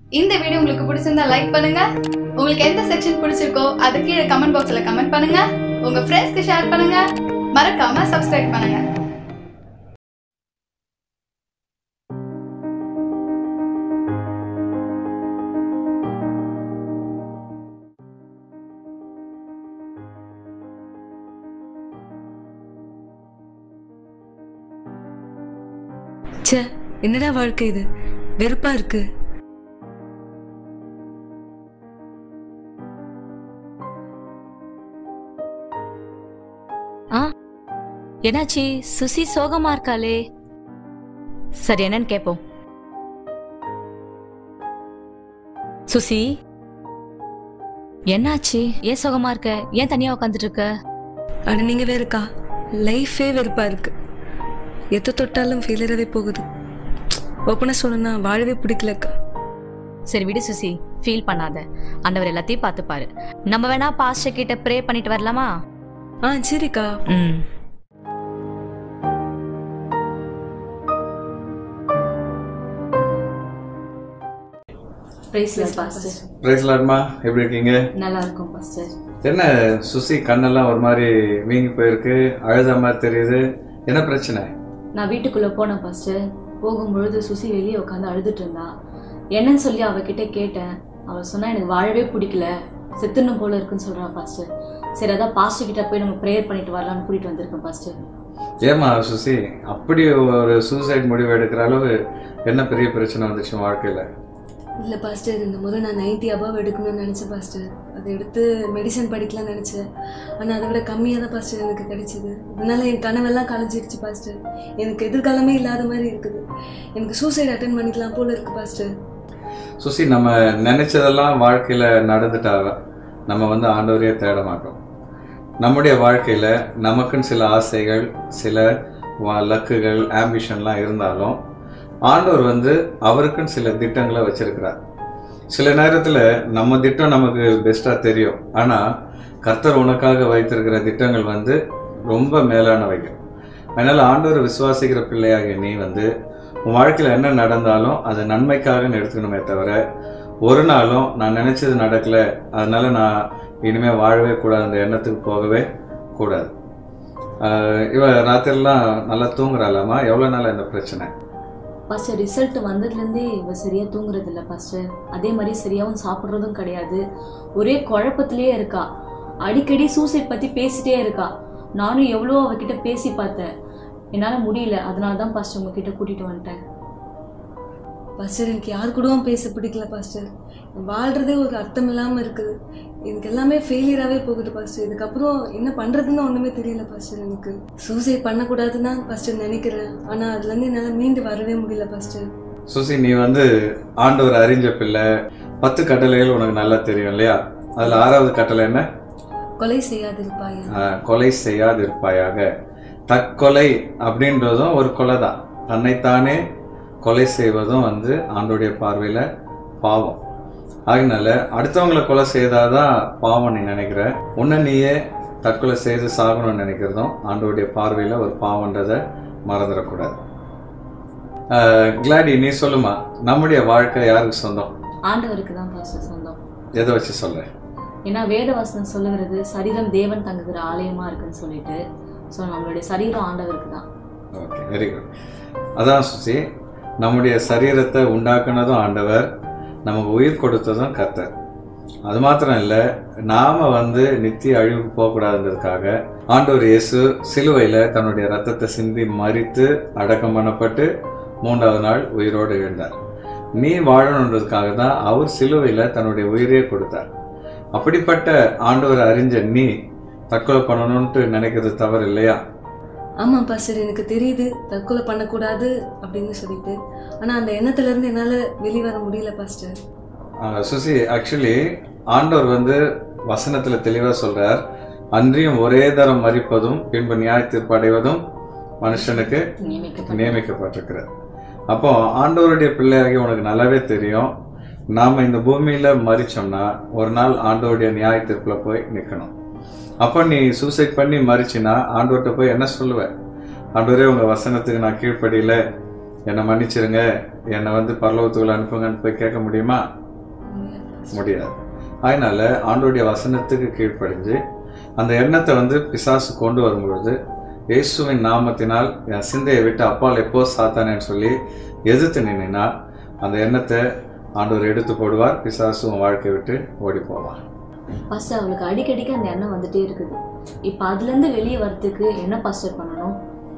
இந்த வீடியோ உங்களுக்கு பிடிச்சிருந்தா லைக் பண்ணுங்க உங்களுக்கு எந்த செக்ஷன் பிடிச்சிருக்கோ அது கீழே கமெண்ட் பாக்ஸ்ல கமெண்ட் பண்ணுங்க உங்க ஃப்ரெண்ட்ஸ்க்கு ஷேர் பண்ணுங்க மறக்காம சப்ஸ்கிரைப் பண்ணுங்க ச்சே என்னடா வாழ்க்கை இது வெறுப்பா இருக்கு ஆ என்னாச்சு சுசி சோகமா இருக்காளே சரி என்னன்னு கேப்போம் சுசி என்னாச்சு ஏன் சோகமா இருக்க ஏன் தனியா உட்காந்துட்டு இருக்க அட நீங்க வேறக்கா லைஃபே வெறுப்பா இருக்கு எத்த தொட்டாலும் ஃபெயிலியராகவே போகுது ஓப்பனாக சொல்லணும்னா வாழவே பிடிக்கலக்கா சரி விடு சுசி ஃபீல் பண்ணாத ஆண்டவர் எல்லாத்தையும் பார்த்துப்பாரு நம்ம வேணா பாஸ்டர் கிட்ட ப்ரே பண்ணிட்டு வரலாமா ஆ சரிக்கா ம் பாஸ்டர் பிரைஸ் லாட்மா எப்படி இருக்கீங்க நல்லா இருக்கும் பாஸ்டர் என்ன சுசி கண்ணெல்லாம் ஒரு மாதிரி வீங்கி போயிருக்கு அழுத மாதிரி தெரியுது என்ன பிரச்சனை நான் வீட்டுக்குள்ள போனேன் பாஸ்டர் போகும்பொழுது சுசி வெளியே உட்காந்து அழுதுட்டு இருந்தா என்னன்னு சொல்லி அவகிட்ட கேட்டேன் அவ சொன்னா எனக்கு வாழவே பிடிக்கல செத்துணும் போல இருக்குன்னு சொல்றா பாஸ்டர் சரி அதான் பாஸ்டர் கிட்ட போய் நம்ம ப்ரேயர் பண்ணிட்டு வரலாம்னு கூட்டிட்டு வந்திருக்கேன் பாஸ்டர் ஏமா சுசி அப்படி ஒரு சூசைட் முடிவு எடுக்கிற அளவு என்ன பெரிய பிரச்சனை வந்துச்சு வாழ்க்கையில இல்லை பாஸ்டர் இந்த முறை நான் நைன்ட்டி அபவ் எடுக்கணும்னு நினச்சேன் பாஸ்டர் அதை எடுத்து மெடிசன் படிக்கலாம்னு நினச்சேன் ஆனால் அதை விட கம்மியாக தான் பாஸ்டர் எனக்கு கிடைச்சிது இதனால என் கனவெல்லாம் கலைஞ்சிருச்சு பாஸ்டர் எனக்கு எதிர்காலமே இல்லாத மாதிரி இருக்குது எனக்கு சூசைட் அட்டன் பண்ணிக்கலாம் போல இருக்கு பாஸ்டர் சுசி நம்ம நினைச்சதெல்லாம் வாழ்க்கையில நடந்துட்டா நம்ம வந்து ஆண்டவரையே தேட மாட்டோம் நம்முடைய வாழ்க்கையில நமக்குன்னு சில ஆசைகள் சில வ- லக்குகள் ஆம்பிஷன்லாம் இருந்தாலும் ஆண்டவர் வந்து அவருக்குன்னு சில திட்டங்களை வச்சிருக்கிறார் சில நேரத்தில் நம்ம திட்டம் நமக்கு பெஸ்ட்டாக தெரியும் ஆனால் கர்த்தர் உனக்காக வைத்திருக்கிற திட்டங்கள் வந்து ரொம்ப மேலானவைகள் அதனால் ஆண்டவரை விசுவாசிக்கிற பிள்ளையாகிய நீ வந்து உன் வாழ்க்கையில் என்ன நடந்தாலும் அது நன்மைக்காகன்னு எடுத்துக்கணுமே தவிர ஒரு நாளும் நான் நினச்சது நடக்கலை அதனால நான் இனிமேல் வாழவே கூடாது அந்த எண்ணத்துக்கு போகவே கூடாது ஆஹ் இவ ராத்திரிலாம் நல்லா தூங்குறாளாமா எவ்வளோ நாள் இந்த பிரச்சனை பாஸ்டர் ரிசல்ட் வந்ததுலேருந்தே இவ சரியா தூங்குறது இல்ல பாஸ்டர் அதே மாதிரி சரியாவும் சாப்பிட்றதும் கிடையாது ஒரே குழப்பத்திலேயே இருக்கா அடிக்கடி சூசைட் பத்தி பேசிட்டே இருக்கா நானும் எவ்வளோ அவகிட்ட பேசி பார்த்தேன் என்னால முடியல அதனால தான் பாஸ்டர் உங்ககிட்ட கூட்டிட்டு வந்துட்டேன் பாஸ்டர் எனக்கு யார் கூடவும் பேச பிடிக்கல பாஸ்டர் வாழ்றதே ஒரு அர்த்தம் இல்லாமல் இருக்குது எனக்கு எல்லாமே ஃபெயிலியராகவே போகுது பாஸ்டர் இதுக்கப்புறம் என்ன பண்ணுறதுன்னு ஒன்றுமே தெரியல பாஸ்டர் எனக்கு சூசைட் பண்ணக்கூடாதுன்னு தான் பாஸ்டர் நினைக்கிறேன் ஆனால் அதுலேருந்து என்னால் மீண்டு வரவே முடியல பாஸ்டர் சுசி நீ வந்து ஆண்டவர் அறிஞ்ச பிள்ளை பத்து கட்டளைகள் உனக்கு நல்லா தெரியும் இல்லையா அதில் ஆறாவது கட்டளை என்ன கொலை செய்யாதிருப்பாயா ஆஹ் கொலை செய்யாதிருப்பாயாக தற்கொலை அப்படின்றதும் ஒரு கொலை தான் தன்னைத்தானே கொலை செய்வதும் வந்து ஆண்டோடைய பார்வையில் பாவம் அதனால அடுத்தவங்களை கொலை செய்தாதான் பாவம் நீ நினைக்கிற உன்னை நீயே தற்கொலை செய்து சாகணும்னு நினைக்கிறதும் ஆண்டோடைய பார்வையில் ஒரு பாவன்றதை மறந்துடக்கூடாது ஆஹ் கிளாடி நீ சொல்லுமா நம்முடைய வாழ்க்கை யாருக்கு சொந்தம் ஆண்டவருக்கு தான் பாஸ்டர் சொந்தம் எதை வச்சு சொல்ற ஏன்னா வேதவசனம் சொல்லுகிறது சரீரம் தேவன் தங்குகிற ஆலயமா இருக்குன்னு சொல்லிட்டு ஸோ நம்மளுடைய சரீரம் ஆண்டவருக்கு தான் ஓகே வெரி குட் அதான் சுசி நம்முடைய சரீரத்தை உண்டாக்குனதும் ஆண்டவர் நமக்கு உயிர் கொடுத்ததும் கர்த்தர் அது மாத்திரம் இல்லை நாம் வந்து நித்திய அழிவுக்கு போகக்கூடாதுன்றதுக்காக ஆண்டவர் இயேசு சிலுவையில் தன்னுடைய ரத்தத்தை சிந்தி மறித்து அடக்கம் பண்ணப்பட்டு மூன்றாவது நாள் உயிரோடு எழுந்தார் நீ வாழணுன்றதுக்காக தான் அவர் சிலுவையில் தன்னுடைய உயிரையே கொடுத்தார் அப்படிப்பட்ட ஆண்டவர் அறிஞ்ச நீ தற்கொலை பண்ணணும்ட்டு நினைக்கிறது தவறு இல்லையா ஆமாம் பாஸ்டர் எனக்கு தெரியுது தற்கொலை பண்ணக்கூடாது அப்படின்னு சொல்லிட்டு ஆனால் அந்த எண்ணத்துலேருந்து என்னால் வெளியே வர முடியல பாஸ்டர் ஆஹ் சுசி ஆக்சுவலி ஆண்டவர் வந்து வசனத்தில் தெளிவாக சொல்றார் அன்றியும் ஒரே தரம் மறிப்பதும் பின்பு நியாய தீர்ப்பு அடைவதும் மனுஷனுக்கு நியமிக்கப்பட்ட நியமிக்கப்பட்டிருக்கிறது அப்போ ஆண்டவருடைய பிள்ளையாகி உனக்கு நல்லாவே தெரியும் நாம் இந்த பூமியில் மறிச்சோம்னா ஒரு நாள் ஆண்டவருடைய நியாய தீர்ப்பில் போய் நிற்கணும் அப்போ நீ சூசைட் பண்ணி மறிச்சினா ஆண்டவர்கிட்ட போய் என்ன சொல்லுவ ஆண்டவரே உங்கள் வசனத்துக்கு நான் கீழ்ப்படியில என்னை மன்னிச்சிருங்க என்னை வந்து பரலோகத்துக்குள்ள அனுப்புங்கன்னு போய் கேட்க முடியுமா முடியாது அதனால ஆண்டோடைய வசனத்துக்கு கீழ்ப்படிஞ்சு அந்த எண்ணத்தை வந்து பிசாசு கொண்டு வரும்பொழுது இயேசுவின் நாமத்தினால் என் சிந்தையை விட்டு அப்பால் எப்போ சாத்தானேன்னு சொல்லி எதிர்த்து நின்னா அந்த எண்ணத்தை ஆண்டவர் எடுத்து போடுவார் பிசாசு உன் வாழ்க்கையை விட்டு ஓடி போவான் பாஸ்டர் அவளுக்கு அடிக்கடிக்கு அந்த எண்ணம் வந்துட்டே இருக்குது இப்போ அதுலேருந்து வெளியே வரதுக்கு என்ன பாஸ்டர் பண்ணணும்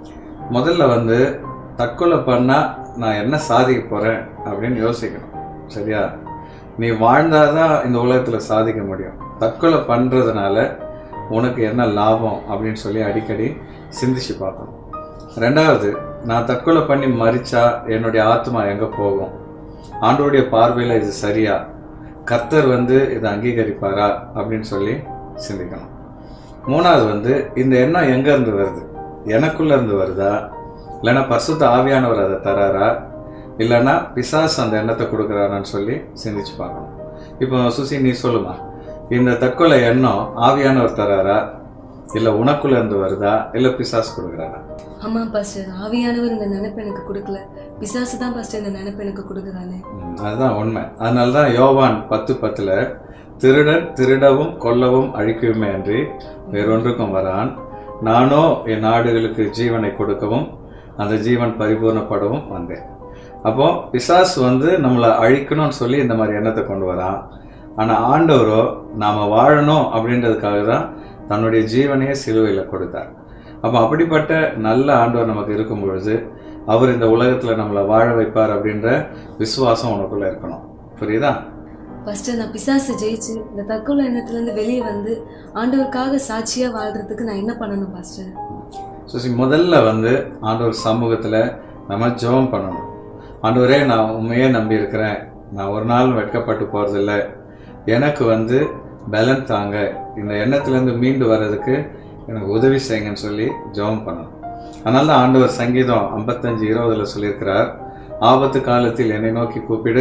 முதல்ல வந்து தற்கொலை பண்ணா நான் என்ன சாதிக்க போறேன் அப்படின்னு யோசிக்கணும் சரியா நீ வாழ்ந்தாதான் இந்த உலகத்துல சாதிக்க முடியும் தற்கொலை பண்றதுனால உனக்கு என்ன லாபம் அப்படின்னு சொல்லி அடிக்கடி சிந்திச்சு பார்க்கணும் ரெண்டாவது நான் தற்கொலை பண்ணி மறிச்சா என்னுடைய ஆத்மா எங்க போகும் ஆண்டோடைய பார்வையில இது சரியா கர்த்தர் வந்து இதை அங்கீகரிப்பாரா அப்படின்னு சொல்லி சிந்திக்கணும் மூணாவது வந்து இந்த எண்ணம் எங்க இருந்து வருது எனக்குள்ள இருந்து வருதா இல்லைன்னா பரிசுத்த ஆவியானவர் அதை தராரா இல்லைன்னா பிசாசு அந்த எண்ணத்தை கொடுக்குறாரான்னு சொல்லி சிந்திச்சு பார்க்கணும் இப்போ சுசி நீ சொல்லுமா இந்த தற்கொலை எண்ணம் ஆவியானவர் தராரா இல்லை உனக்குள்ள இருந்து வருதா இல்லை பிசாசு கொடுக்குறாரா ஆமாம் பாஸ்டர் ஆவியானவர் இந்த நினைப்பு எனக்கு கொடுக்கல பிசாசு தான் பாஸ்டர் இந்த நினைப்பு எனக்கு கொடுக்குறானே ம், அதுதான் உண்மை அதனால தான் யோவான் பத்து பத்தில் திருடன் திருடவும் கொல்லவும் அழிக்கவுமே அன்றி வேறொன்றுக்கும் வரான் நானோ என் நாடுகளுக்கு ஜீவனை கொடுக்கவும் அந்த ஜீவன் பரிபூர்ணப்படவும் வந்தேன் அப்போ பிசாசு வந்து நம்மளை அழிக்கணும்னு சொல்லி இந்த மாதிரி எண்ணத்தை கொண்டு வரான் ஆனால் ஆண்டவரோ நாம் வாழணும் அப்படின்றதுக்காக தான் தன்னுடைய ஜீவனையே சிலுவையில் கொடுத்தார் அப்போ அப்படிப்பட்ட நல்ல ஆண்டவர் நமக்கு இருக்கும் பொழுது அவர் இந்த உலகத்தில் நம்மளை வாழ வைப்பார் அப்படின்ற விசுவாசம் உனக்குள்ள இருக்கணும் புரியுதா ஃபஸ்ட்டு நான் பிசாசு ஜெயிச்சு இந்த தற்கொலை எண்ணத்துலேருந்து வெளியே வந்து ஆண்டவருக்காக சாட்சியாக வாழ்கிறதுக்கு நான் என்ன பண்ணணும் பாஸ்டர் சுசி முதல்ல வந்து ஆண்டவர் சமூகத்தில் நம்ம ஜெபம் பண்ணணும் ஆண்டவரே நான் உண்மையே நம்பி இருக்கிறேன் நான் ஒரு நாள் வெட்கப்பட்டு போகிறதில்ல எனக்கு வந்து பலன் தாங்க இந்த எண்ணத்துலேருந்து மீண்டு வர்றதுக்கு எனக்கு உதவி செய்யுங்கன்னு சொல்லி ஜெபம் பண்ணணும் அதனால தான் ஆண்டவர் சங்கீதம் ஐம்பத்தஞ்சு இருபதுல சொல்லியிருக்கிறார் ஆபத்து காலத்தில் என்னை நோக்கி கூப்பிடு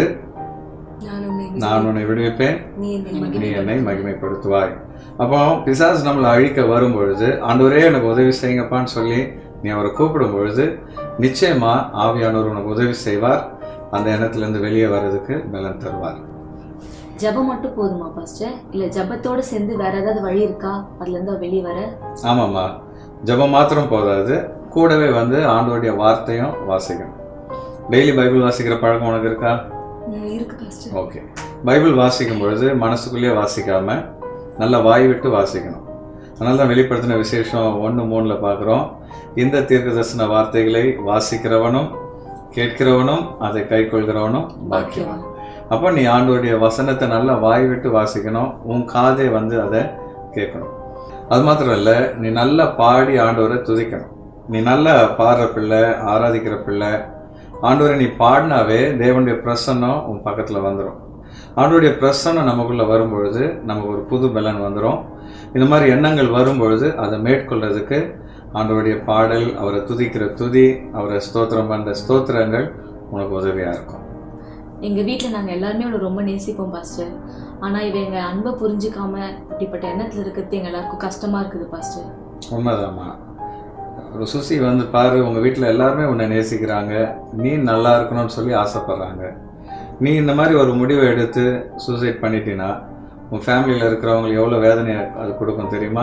நான் உன்னை நான் உன்னை விடுவிப்பேன் நீ என்னை நீ மகிமை என்னை மகிமைப்படுத்துவாய் அப்போ பிசாசு நம்மளை அழிக்க வரும் பொழுது ஆண்டவரே எனக்கு உதவி செய்யுங்கப்பான்னு சொல்லி நீ அவரை கூப்பிடும் பொழுது நிச்சயமா ஆவியானவர் உனக்கு உதவி செய்வார் அந்த எண்ணத்திலிருந்து வெளியே வர்றதுக்கு பலன் தருவார் ஜெபம் மட்டும் போதுமா பாஸ்டர் இல்லை ஜெபத்தோட சேர்ந்து வேற ஏதாவது வழி இருக்கா அதுலேருந்து அவ வெளியே வர ஆமாம்மா ஜெபம் மாத்திரம் போதாது கூடவே வந்து ஆண்டவருடைய வார்த்தையும் வாசிக்கணும் டெய்லி பைபிள் வாசிக்கிற பழக்கம் உனக்கு இருக்கா ம், இருக்கு பாஸ்டர் ஓகே பைபிள் வாசிக்கும் பொழுது மனசுக்குள்ளேயே வாசிக்காம நல்லா வாய் விட்டு வாசிக்கணும் அதனால தான் வெளிப்படுத்தின விசேஷம் ஒன்று மூணில் பார்க்குறோம் இந்த தீர்க்கதரிசன வார்த்தைகளை வாசிக்கிறவனும் கேட்கிறவனும் அதை கைக்கொள்கிறவனும் பாக்கியவான் அப்போ நீ ஆண்டோடைய வசனத்தை நல்லா வாய் விட்டு வாசிக்கணும் உன் காதை வந்து அதை கேட்கணும் அது மாத்திரம் இல்லை நீ நல்லா பாடி ஆண்டவரை துதிக்கணும் நீ நல்லா பாடுற பிள்ளை ஆராதிக்கிற பிள்ளை ஆண்டவரை நீ பாடினாவே தேவனுடைய பிரசன்னம் உன் பக்கத்தில் வந்துடும் ஆண்டவருடைய பிரசன்னம் நமக்குள்ளே வரும்பொழுது நமக்கு ஒரு புது பலன் வந்துடும் இந்த மாதிரி எண்ணங்கள் வரும்பொழுது அதை மேற்கொள்றதுக்கு ஆண்டவருடைய பாடல் அவரை துதிக்கிற துதி அவரை ஸ்தோத்திரம் பண்ணுற ஸ்தோத்திரங்கள் உனக்கு உதவியாக இருக்கும் எங்க வீட்டில் நாங்கள் எல்லாருமே அவளை ரொம்ப நேசிப்போம் பாஸ்டர் ஆனா இவ எங்க அன்பை புரிஞ்சுக்காம இப்படிப்பட்ட எண்ணத்துல இருக்கிறது எங்க எல்லாருக்கும் கஷ்டமா இருக்குது பாஸ்டர் உண்மைதாம்மா ஒரு சுசி வந்து பாரு உங்கள் வீட்டில் எல்லாருமே உன்னை நேசிக்கிறாங்க நீ நல்லா இருக்கணும்னு சொல்லி ஆசைப்படுறாங்க நீ இந்த மாதிரி ஒரு முடிவை எடுத்து சூசைட் பண்ணிட்டீன்னா உன் ஃபேமிலியில் இருக்கிறவங்களுக்கு எவ்வளோ வேதனையை அது கொடுக்கும் தெரியுமா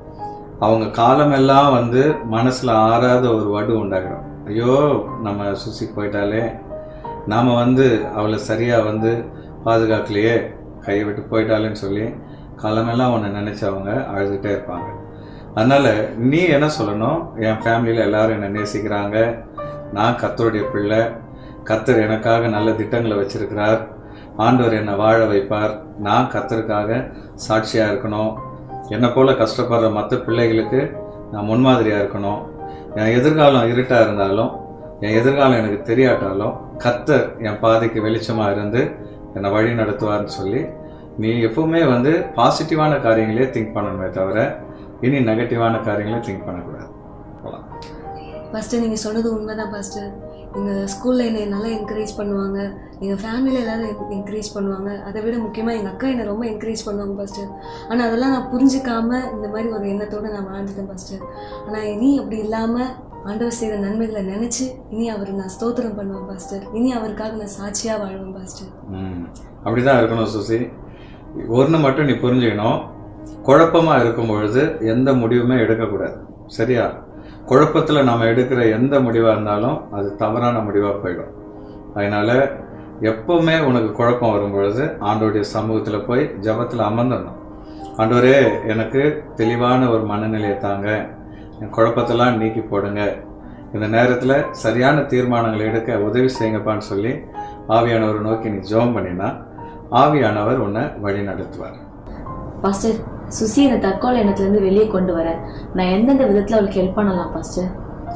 அவங்க காலமெல்லாம் வந்து மனசில் ஆறாத ஒரு வடு உண்டாகிடும் ஐயோ நம்ம சுசி போயிட்டாலே நாம் வந்து அவளை சரியாக வந்து பாதுகாக்கலையே கையை விட்டு போயிட்டாலேன்னு சொல்லி காலமெல்லாம் உன்னை நினச்சி அவங்க அழுதுகிட்டே இருப்பாங்க அதனால் நீ என்ன சொல்லணும் என் ஃபேமிலியில் எல்லாரும் என்னை நேசிக்கிறாங்க நான் கர்த்தருடைய பிள்ளை கர்த்தர் எனக்காக நல்ல திட்டங்களை வச்சிருக்கிறார் ஆண்டவர் என்னை வாழ வைப்பார் நான் கர்த்தருக்காக சாட்சியாக இருக்கணும் என்னை போல் கஷ்டப்படுற மற்ற பிள்ளைகளுக்கு நான் முன்மாதிரியாக இருக்கணும் என் எதிர்காலம் இருட்டாக இருந்தாலும் என் எதிர்காலம் எனக்கு தெரியாட்டாலும் கர்த்தர் என் பாதைக்கு வெளிச்சமாக இருந்து என்னை வழி நடத்துவார்னு சொல்லி நீ எப்பவுமே வந்து பாசிட்டிவான காரியங்களே திங்க் பண்ணணுமே தவிர இனி நெகட்டிவான காரியங்களை திங்க் பண்ணக்கூடாது போலாம் பாஸ்டர் நீங்கள் சொன்னது உண்மைதான் பாஸ்டர் எங்கள் ஸ்கூலில் என்னை நல்லா என்கரேஜ் பண்ணுவாங்க எங்கள் ஃபேமிலியில் எல்லாரும் என்கரேஜ் பண்ணுவாங்க அதை விட முக்கியமாக எங்கள் அக்கா என்னை ரொம்ப என்கரேஜ் பண்ணுவாங்க பாஸ்டர் ஆனால் அதெல்லாம் நான் புரிஞ்சுக்காம இந்த மாதிரி ஒரு எண்ணத்தோடு நான் வாழ்ந்துட்டேன் பாஸ்டர் ஆனால் நீ அப்படி இல்லாமல் ஆண்டவர் செய்கிற நன்மைகளை நினச்சி இனி அவர் நான் ஸ்தோத்திரம் பண்ணுவேன் பாஸ்டர் இனி அவருக்காக நான் சாட்சியாக வாழ்வேன் பாஸ்டர் ம் அப்படிதான் இருக்கணும் சுசி ஒன்று மட்டும் நீ புரிஞ்சுக்கணும் குழப்பமாக இருக்கும் பொழுது எந்த முடிவுமே எடுக்கக்கூடாது சரியா குழப்பத்தில் நம்ம எடுக்கிற எந்த முடிவாக இருந்தாலும் அது தவறான முடிவாக போயிடும் அதனால எப்பவுமே உனக்கு குழப்பம் வரும் பொழுது ஆண்டோடைய சமூகத்தில் போய் ஜபத்தில் அமர்ந்துடணும் ஆண்டவரே எனக்கு தெளிவான ஒரு மனநிலையை தாங்க என் குழப்பத்தெல்லாம் நீக்கி போடுங்க இந்த நேரத்தில் சரியான தீர்மானங்களை எடுக்க உதவி செய்யுங்கப்பான்னு சொல்லி ஆவியானவர் நோக்கி நீ ஜெபம் பண்ணினா ஆவியானவர் உன்னை வழி நடத்துவார் பாஸ்டர் சுசி இந்த தற்கொலை எண்ணத்துலேருந்து வெளியே கொண்டு வர நான் எந்தெந்த விதத்தில் அவளுக்கு ஹெல்ப் பண்ணலாம் பாஸ்டர்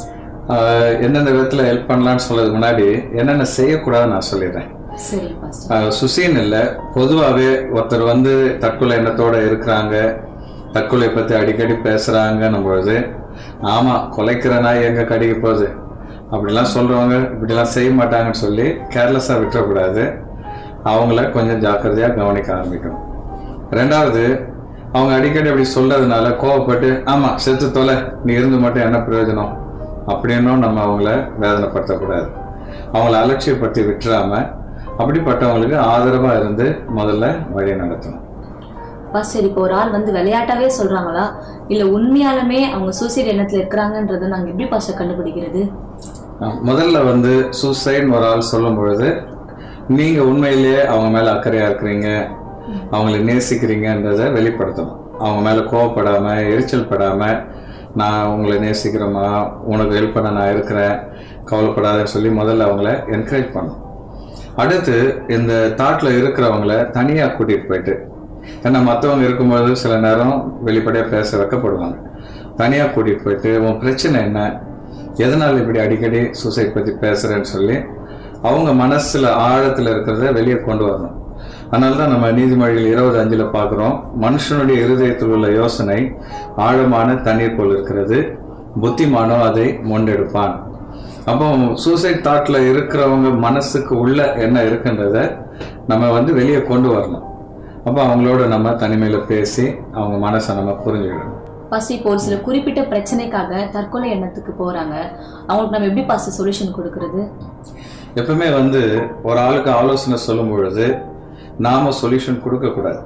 ஆஹ் எந்தெந்த விதத்தில் ஹெல்ப் பண்ணலான்னு சொல்றதுக்கு முன்னாடி என்னென்ன செய்யக்கூடாதுன்னு நான் சொல்லிடுறேன் சரி பாஸ்டர் ஆஹ் சுசின்னு இல்லை பொதுவாகவே ஒருத்தர் வந்து தற்கொலை எண்ணத்தோட இருக்கிறாங்க தற்கொலை பற்றி அடிக்கடி பேசுகிறாங்கன்னும் பொழுது ஆமாம் கொலைக்கிற நாய் எங்கே கடிக்க போகுது அப்படிலாம் சொல்கிறவங்க இப்படிலாம் செய்ய மாட்டாங்கன்னு சொல்லி கேர்லெஸ்ஸாக விட்டுறக்கூடாது அவங்கள கொஞ்சம் ஜாக்கிரதையாக கவனிக்க ஆரம்பிக்கணும் ரெண்டாவது அவங்க அடிக்கடி அப்படி சொல்றதுனால கோவப்பட்டு ஆமாம் செத்து தொலை நீ இருந்து மட்டும் என்ன பிரயோஜனம் அப்படின்னும் நம்ம அவங்கள வேதனைப்படுத்தக்கூடாது அவங்கள அலட்சியப்படுத்தி விட்டுறாம அப்படிப்பட்டவங்களுக்கு ஆதரவா இருந்து முதல்ல வழி நடத்தணும் பாஸ்டர் இப்போ ஒரு ஆள் வந்து விளையாட்டாவே சொல்றாங்களா இல்ல உண்மையாலுமே அவங்க சூசைட் எண்ணத்துல இருக்கிறாங்கன்றதை நாங்க எப்படி பாஸ்டர் கண்டுபிடிக்கிறது அஹ் முதல்ல வந்து சூசைட்னு ஒரு ஆள் சொல்லும் பொழுது நீங்க உண்மையிலேயே அவங்க மேல அக்கறையா இருக்கிறீங்க அவங்களை நேசிக்கிறீங்கன்றதை வெளிப்படுத்தணும் அவங்க மேல கோவப்படாம எரிச்சல் படாம நான் உங்களை நேசிக்கிறேம்மா உனக்கு ஹெல்ப் பண்ண நான் இருக்கிறேன் கவலைப்படாதன்னு சொல்லி முதல்ல அவங்கள என்கரேஜ் பண்ணணும் அடுத்து இந்த தாட்டில் இருக்கிறவங்கள தனியாக கூட்டிகிட்டு போயிட்டு ஏன்னா மற்றவங்க இருக்கும்போது சில நேரம் வெளிப்படையாக பேச வைக்கப்படுவாங்க தனியாக கூட்டிகிட்டு போயிட்டு உன் பிரச்சனை என்ன எதனால் இப்படி அடிக்கடி சூசைட் பற்றி பேசுகிறேன்னு சொல்லி அவங்க மனசில் ஆழத்தில் இருக்கிறத வெளியே கொண்டு வரணும் அதனால தான் நம்ம நீதிமொழிகள் இருபது அஞ்சில் பார்க்குறோம் மனுஷனுடைய இருதயத்தில் உள்ள யோசனை ஆழமான தண்ணீர் போல் இருக்கிறது புத்திமானோ அதை மொண்டெடுப்பான் அப்போ சூசைட் தாட்டில் இருக்கிறவங்க மனசுக்கு உள்ள என்ன இருக்குன்றத நம்ம வந்து வெளியே கொண்டு வரணும் அப்போ அவங்களோட நம்ம தனிமையில் பேசி அவங்க மனசை நம்ம புரிஞ்சுக்கிடணும் பாஸ்டர் இப்போ ஒரு சில குறிப்பிட்ட பிரச்சனைக்காக தற்கொலை எண்ணத்துக்கு போறாங்க அவங்களுக்கு நம்ம எப்படி பாஸ்டர் சொல்யூஷன் கொடுக்கறது எப்பவுமே வந்து ஒரு ஆளுக்கு ஆலோசனை சொல்லும் பொழுது நாம சொல்யூஷன் கொடுக்கக்கூடாது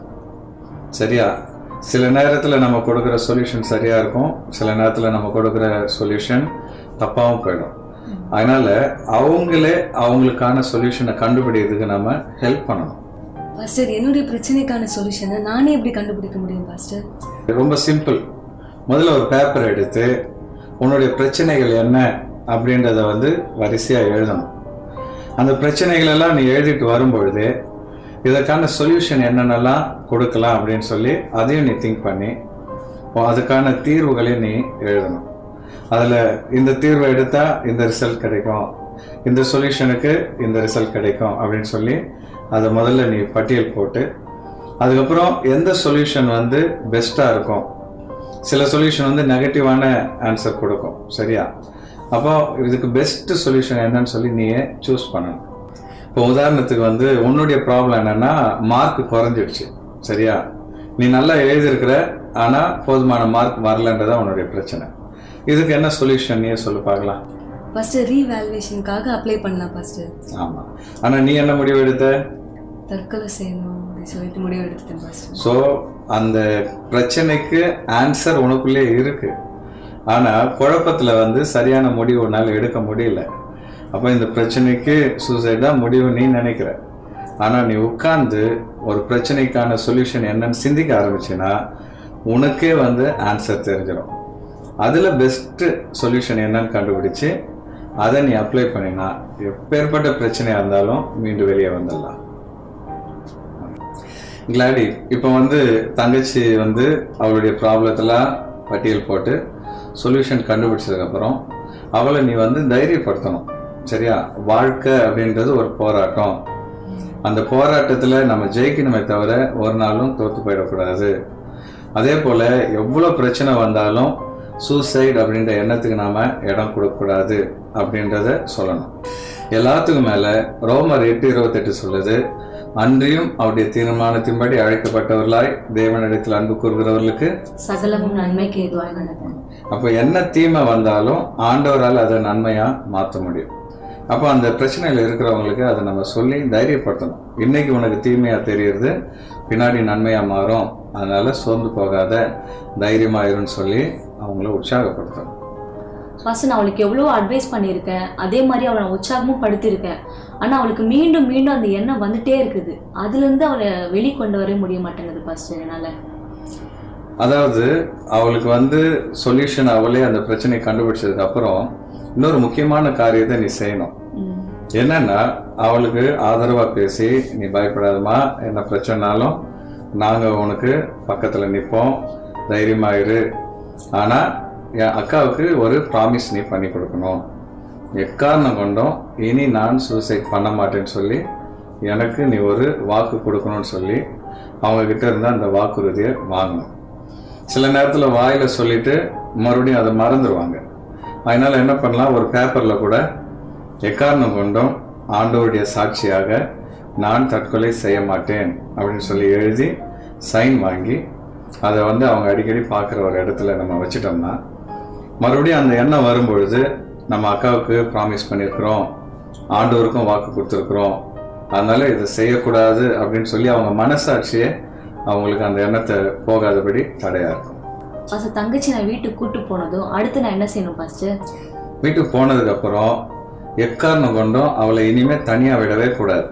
சரியா சில நேரத்தில் நம்ம கொடுக்குற சொல்யூஷன் சரியா இருக்கும் சில நேரத்தில் நம்ம கொடுக்குற சொல்யூஷன் தப்பாகவும் போயிடும் அதனால அவங்களே அவங்களுக்கான சொல்யூஷனை கண்டுபிடிக்கிறதுக்கு நம்ம ஹெல்ப் பண்ணணும் பாஸ்டர் என்னுடைய பிரச்சனைக்கான சொல்யூஷனை நானே எப்படி கண்டுபிடிக்க முடியும் பாஸ்டர் ரொம்ப சிம்பிள் முதல்ல ஒரு பேப்பர் எடுத்து உன்னுடைய பிரச்சனைகள் என்ன அப்படின்றத வந்து வரிசையாக எழுதணும் அந்த பிரச்சனைகள் எல்லாம் நீ எழுதிட்டு வரும்பொழுது இதற்கான சொல்யூஷன் என்னென்னலாம் கொடுக்கலாம் அப்படின்னு சொல்லி அதையும் நீ திங்க் பண்ணி உன் அதுக்கான தீர்வுகளையும் நீ எழுதணும் அதில் இந்த தீர்வை எடுத்தால் இந்த ரிசல்ட் கிடைக்கும் இந்த சொல்யூஷனுக்கு இந்த ரிசல்ட் கிடைக்கும் அப்படின்னு சொல்லி அதை முதல்ல நீ பட்டியல் போட்டு அதுக்கப்புறம் எந்த சொல்யூஷன் வந்து பெஸ்ட்டாக இருக்கும் சில சொல்யூஷன் வந்து நெகட்டிவான ஆன்சர் கொடுக்கும் சரியா அப்போ இதுக்கு பெஸ்ட் சொல்யூஷன் என்னன்னு சொல்லி நீயே சூஸ் பண்ணணும் இப்போ உதாரணத்துக்கு வந்து உன்னுடைய ப்ராப்ளம் என்னன்னா மார்க் குறைஞ்சிடுச்சு சரியா நீ நல்லா எழுதியிருக்கிற ஆனால் போதுமான மார்க் வரலன்றதான் உன்னுடைய பிரச்சனை இதுக்கு என்ன சொல்யூஷன் நீயே சொல்லி பார்க்கலாம் ஃபஸ்ட்டு ரீவேல்யூவேஷனுக்காக அப்ளை பண்ணலாம் பாஸ்டர் ஆமாம் ஆனால் நீ என்ன முடிவு எடுத்த தற்கொலை செய்யணும் அப்படின்னு சொல்லிட்டு முடிவு எடுத்துட்டேன் பாஸ்டர் ஸோ அந்த பிரச்சனைக்கு ஆன்சர் உனக்குள்ளே இருக்கு ஆனால் குழப்பத்தில் வந்து சரியான முடிவு உன்னால் எடுக்க முடியல அப்போ இந்த பிரச்சனைக்கு சூசைட் தான் முடிவு நீ நினைக்கிற ஆனால் நீ உட்கார்ந்து ஒரு பிரச்சனைக்கான சொல்யூஷன் என்னன்னு சிந்திக்க ஆரம்பிச்சின்னா உனக்கே வந்து ஆன்சர் தெரிஞ்சிடும் அதில் பெஸ்ட்டு சொல்யூஷன் என்னன்னு கண்டுபிடிச்சு அதை நீ அப்ளை பண்ணினா எப்பேற்பட்ட பிரச்சனையாக இருந்தாலும் மீண்டும் வெளியே வந்துடலாம் கிளாடி இப்போ வந்து தங்கச்சி வந்து அவளுடைய ப்ராப்ளத்தெல்லாம் பட்டியல் போட்டு சொல்யூஷன் கண்டுபிடிச்சதுக்கப்புறம் அவளை நீ வந்து தைரியப்படுத்தணும் சரியா வாழ்க்கை அப்படின்றது ஒரு போராட்டம் அந்த போராட்டத்தில் நம்ம ஜெயிக்கணுமே தவிர ஒரு நாளும் தோற்று போயிடக்கூடாது அதே போல் எவ்வளோ பிரச்சனை வந்தாலும் சூசைட் அப்படின்ற எண்ணத்துக்கு நாம் இடம் கொடுக்கக்கூடாது அப்படின்றத சொல்லணும் எல்லாத்துக்கும் மேலே ரோமர் எட்டு இருபத்தெட்டு சொல்லுது அன்றியும் அவருடைய தீர்மானத்தின்படி அழைக்கப்பட்டவர்களாய் தேவனிடத்தில் அன்பு கூறுகிறவர்களுக்கு சகலமும் நன்மைக்கு ஏதுவாக நடக்கும் அப்போ என்ன தீமை வந்தாலும் ஆண்டவரால் அதை நன்மையா மாற்ற முடியும் அப்போ அந்த பிரச்சனையில் இருக்கிறவங்களுக்கு அதை நம்ம சொல்லி தைரியப்படுத்தணும் இன்னைக்கு உனக்கு தீமையா தெரியுது பின்னாடி நன்மையா மாறும் அதனால சோர்ந்து போகாத தைரியமாயிருன்னு சொல்லி அவங்கள உற்சாகப்படுத்தணும் ஃபர்ஸ்ட் நான் அவளுக்கு எவ்வளோ அட்வைஸ் பண்ணியிருக்கேன் அதே மாதிரி அவளை நான் உற்சாகமும் படுத்தியிருக்கேன் ஆனால் அவளுக்கு மீண்டும் மீண்டும் அந்த எண்ணம் வந்துட்டே இருக்குது அதுலேருந்து அவளை வெளிக்கொண்டு வரவே முடிய மாட்டேங்குது ஃபர்ஸ்ட் என்னால் அதாவது அவளுக்கு வந்து சொல்யூஷன் அவளே அந்த பிரச்சனையை கண்டுபிடிச்சதுக்கு அப்புறம் இன்னொரு முக்கியமான காரியத்தை நீ செய்யணும் என்னன்னா அவளுக்கு ஆதரவா பேசி நீ பயப்படாதம்மா என்ன பிரச்சனைனாலும் நாங்க உனக்கு பக்கத்துல நிற்போம் தைரியமா இரு ஆனா என் அக்காவுக்கு ஒரு ப்ராமிஸ் நீ பண்ணி கொடுக்கணும் எக்காரணம் கொண்டும் இனி நான் சூசைட் பண்ண மாட்டேன்னு சொல்லி எனக்கு நீ ஒரு வாக்கு கொடுக்கணும்னு சொல்லி அவங்க கிட்ட இருந்து அந்த வாக்குறுதியை வாங்கணும் சில நேரத்தில் வாயில சொல்லிட்டு மறுபடியும் அதை மறந்துடுவாங்க அதனால என்ன பண்ணலாம் ஒரு பேப்பர்ல கூட எக்காரணம் கொண்டும் ஆண்டவருடைய சாட்சியாக நான் தற்கொலை செய்ய மாட்டேன் அப்படின்னு சொல்லி எழுதி சைன் வாங்கி அதை வந்து அவங்க அடிக்கடி பார்க்குற ஒரு இடத்துல நம்ம வச்சிட்டோம்னா மறுபடியும் அந்த எண்ணம் வரும்பொழுது நம்ம அக்காவுக்கு ப்ராமிஸ் பண்ணியிருக்கிறோம் ஆண்டவருக்கும் வாக்கு கொடுத்துருக்குறோம் அதனால இதை செய்யக்கூடாது அப்படின்னு சொல்லி அவங்க மனசாட்சியே அவங்களுக்கு அந்த எண்ணத்தை போகாதபடி தடையா இருக்கும் ஃபர்ஸ்ட் தங்கச்சி நான் வீட்டுக்கு கூட்டு போனதும் அடுத்து நான் என்ன செய்யணும் ஃபர்ஸ்ட் வீட்டுக்கு போனதுக்கு அப்புறம் எக்காரணம் கொண்டும் அவளை இனிமே தனியா விடவே கூடாது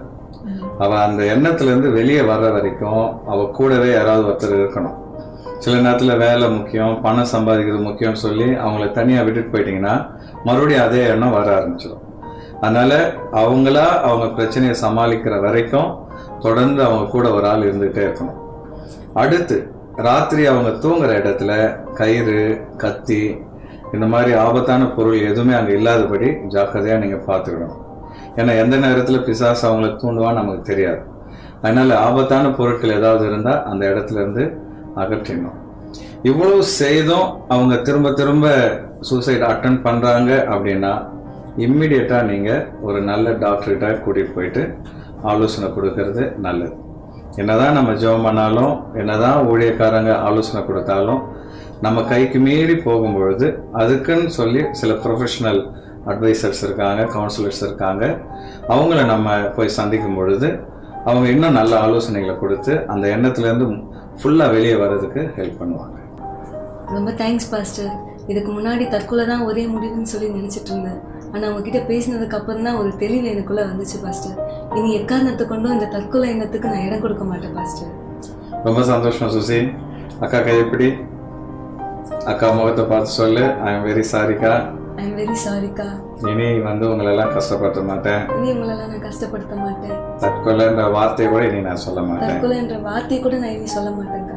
அவ அந்த எண்ணத்துல இருந்து வெளியே வர்ற வரைக்கும் அவ கூடவே யாராவது ஒருத்தர் இருக்கணும் சில நேரத்துல வேலை முக்கியம் பணம் சம்பாதிக்கிறது முக்கியம்னு சொல்லி அவங்கள தனியா விட்டுட்டு போயிட்டீங்கன்னா மறுபடியும் அதே எண்ணம் வர ஆரம்பிச்சிடும் அதனால அவங்களா அவங்க பிரச்சனையை சமாளிக்கிற வரைக்கும் தொடர்ந்து அவங்க கூட ஒரு ஆள் இருந்துகிட்டே இருக்கணும் அடுத்து ராத்திரி அவங்க தூங்குற இடத்துல கயிறு கத்தி இந்த மாதிரி ஆபத்தான பொருள் எதுவுமே அங்கே இல்லாதபடி ஜாக்கிரதையாக நீங்கள் பார்த்துக்கணும் ஏன்னா எந்த நேரத்தில் பிசாசு அவங்கள தூண்டுவான்னு நமக்கு தெரியாது அதனால ஆபத்தான பொருட்கள் ஏதாவது இருந்தால் அந்த இடத்துல இருந்து அகற்றிடணும் இவ்வளவு செய்தும் அவங்க திரும்ப திரும்ப சூசைட் அட்டன் பண்ணுறாங்க அப்படின்னா இம்மிடியட்டாக நீங்கள் ஒரு நல்ல டாக்டர்கிட்ட கூட்டிகிட்டு போயிட்டு ஆலோசனை கொடுக்கறது நல்லது என்னதான் நம்ம ஜெபம் பண்ணாலும் என்னதான் ஊழியக்காரங்க ஆலோசனை கொடுத்தாலும் நம்ம கைக்கு மீறி போகும்பொழுது அதுக்குன்னு சொல்லி சில ப்ரொஃபஷனல் அட்வைசர்ஸ் இருக்காங்க கவுன்சிலர்ஸ் இருக்காங்க அவங்கள நம்ம போய் சந்திக்கும் பொழுது அவங்க இன்னும் நல்ல ஆலோசனைகளை கொடுத்து அந்த எண்ணத்துலேருந்து ஃபுல்லாக வெளியே வர்றதுக்கு ஹெல்ப் பண்ணுவாங்க ரொம்ப தேங்க்ஸ் பாஸ்டர் இதுக்கு முன்னாடி தற்கொலை தான் ஒரே முடிவுன்னு சொல்லி நினச்சிட்டு இருந்தேன் ஆனால் உங்ககிட்ட பேசினதுக்கு அப்புறம் தான் ஒரு தெளிவு எனக்குள்ளே வந்துச்சு பாஸ்டர் இனி எக்காரணத்தை கொண்டும் இந்த தற்கொலை எண்ணத்துக்கு நான் இடம் கொடுக்க மாட்டேன் பாஸ்டர் ரொம்ப சந்தோஷம் சுசி அக்கா கையப்பிடி அக்கா முகத்தை பார்த்து சொல்லு ஐ எம் வெரி சாரிக்கா ஐ எம் வெரி சாரிக்கா இனி வந்து உங்களெல்லாம் கஷ்டப்படுத்த மாட்டேன் இனி உங்களெல்லாம் நான் கஷ்டப்படுத்த மாட்டேன் தற்கொலைன்ற வார்த்தையை கூட இனி நான் சொல்ல மாட்டேன் தற்கொலைன்ற வார்த்தையை கூட நான் இனி சொல்ல மாட்டேங்க்கா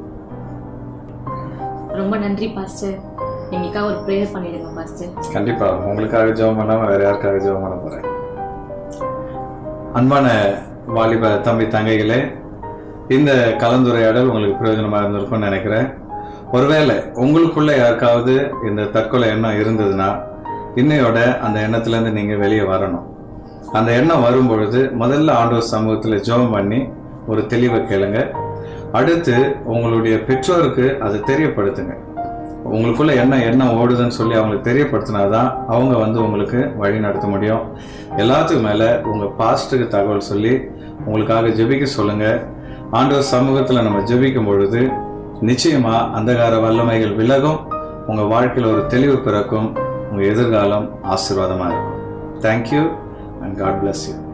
ரொம்ப நன்றி பாஸ்டர் எங்களுக்காக ஒரு ப்ரேயர் பண்ணிடுங்க பாஸ்டர் கண்டிப்பா உங்களுக்காக ஜெபம் பண்ணாம வேற யாருக்காக ஜெபம் பண்ண போறேன் அன்பான வாலிப தம்பி தங்கைகளே இந்த கலந்துரையாடல் உங்களுக்கு பிரயோஜனமா இருந்திருக்கும்னு நினைக்கிறேன் ஒருவேளை உங்களுக்குள்ள யாருக்காவது இந்த தற்கொலை எண்ணம் இருந்ததுன்னா இன்னையோட அந்த எண்ணத்துல இருந்து நீங்க வெளியே வரணும் அந்த எண்ணம் வரும்பொழுது முதல்ல ஆண்டவர் சமூகத்துல ஜெபம் பண்ணி ஒரு தெளிவை கேளுங்க அடுத்து உங்களுடைய பெற்றோருக்கு அதை தெரியப்படுத்துங்க உங்களுக்குள்ள என்ன என்ன ஓடுதுன்னு சொல்லி அவங்களுக்கு தெரியப்படுத்தினாதான் அவங்க வந்து உங்களுக்கு வழி நடத்த முடியும் எல்லாத்துக்கும் மேலே உங்கள் பாஸ்ட்டுக்கு தகவல் சொல்லி உங்களுக்காக ஜெபிக்க சொல்லுங்க ஆண்டவர் சமூகத்தில் நம்ம ஜெபிக்கும் பொழுது நிச்சயமா அந்தகார வல்லமைகள் விலகும் உங்கள் வாழ்க்கையில் ஒரு தெளிவு பிறக்கும் உங்கள் எதிர்காலம் ஆசீர்வாதமாக இருக்கும் thank you and God bless you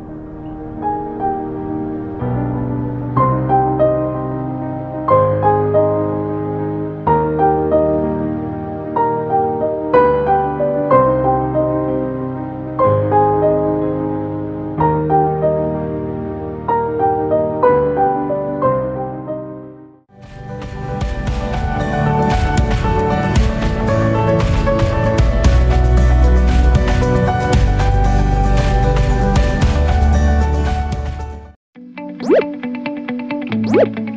Whoop.